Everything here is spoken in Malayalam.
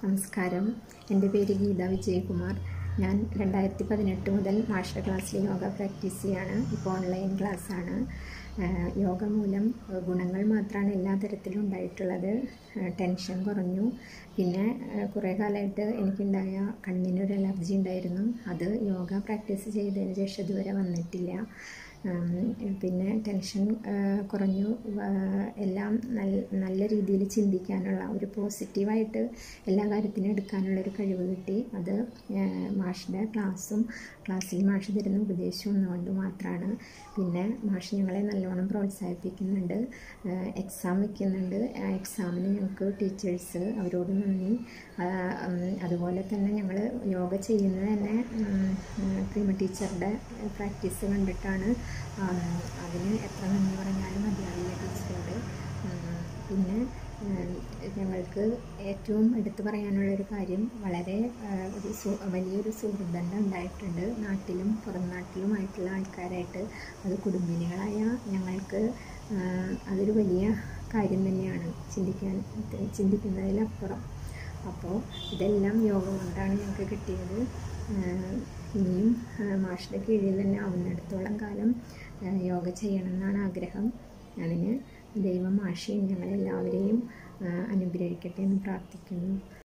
നമസ്കാരം എൻ്റെ പേര് ഗീത വിജയകുമാർ ഞാൻ രണ്ടായിരത്തി പതിനെട്ട് മുതൽ മാസ്റ്റർ ക്ലാസ്സിൽ യോഗ പ്രാക്ടീസ് ചെയ്യാണ് ഇപ്പോൾ ഓൺലൈൻ ക്ലാസ്സാണ് യോഗ മൂലം ഗുണങ്ങൾ മാത്രമാണ് എല്ലാ തരത്തിലും ഉണ്ടായിട്ടുള്ളത് ടെൻഷൻ കുറഞ്ഞു പിന്നെ കുറേ കാലമായിട്ട് എനിക്കുണ്ടായ കണ്ണിനൊരു അലർജി ഉണ്ടായിരുന്നു അത് യോഗ പ്രാക്ടീസ് ചെയ്തതിന് ശേഷം ഇതുവരെ വന്നിട്ടില്ല പിന്നെ ടെൻഷൻ കുറഞ്ഞു എല്ലാം നല്ല നല്ല രീതിയിൽ ചിന്തിക്കാനുള്ള ഒരു പോസിറ്റീവായിട്ട് എല്ലാ കാര്യത്തിനും എടുക്കാനുള്ള ഒരു കഴിവ് കിട്ടി അത് മാഷിൻ്റെ ക്ലാസ്സും ക്ലാസ്സിൽ മാഷ് തരുന്ന ഉപദേശവും ഒന്നുകൊണ്ട് മാത്രമാണ് പിന്നെ മാഷ് ഞങ്ങളെ നല്ലോണം പ്രോത്സാഹിപ്പിക്കുന്നുണ്ട് എക്സാം വയ്ക്കുന്നുണ്ട് ആ എക്സാമിന് ഞങ്ങൾക്ക് ടീച്ചേഴ്സ് അവരോട് നന്ദി അതുപോലെ തന്നെ ഞങ്ങൾ യോഗ ചെയ്യുന്നത് തന്നെ പ്രീമ ടീച്ചറുടെ പ്രാക്ടീസ് കണ്ടിട്ടാണ് അതിന് എത്ര നന്ദി പറഞ്ഞാലും മതിയാവില്ല ടീച്ചറോട് പിന്നെ ഞങ്ങൾക്ക് ഏറ്റവും എടുത്തു പറയാനുള്ളൊരു കാര്യം വളരെ ഒരു വലിയൊരു സുഹൃബന്ധം ഉണ്ടായിട്ടുണ്ട് നാട്ടിലും പുറം നാട്ടിലുമായിട്ടുള്ള ആൾക്കാരായിട്ട് അത് കുടുംബിനികളായ ഞങ്ങൾക്ക് അതൊരു വലിയ കാര്യം തന്നെയാണ് ചിന്തിക്കാൻ ചിന്തിക്കുന്നതിലപ്പുറം അപ്പോൾ ഇതെല്ലാം യോഗ കൊണ്ടാണ് ഞങ്ങൾക്ക് കിട്ടിയത് ഇനിയും മാഷിൻ്റെ കീഴിൽ തന്നെ ആവുന്നിടത്തോളം കാലം യോഗ ചെയ്യണമെന്നാണ് ആഗ്രഹം അതിന് ദൈവം മാഷിയും ഞങ്ങളെല്ലാവരെയും അനുഗ്രഹിക്കട്ടെ എന്ന് പ്രാർത്ഥിക്കുന്നു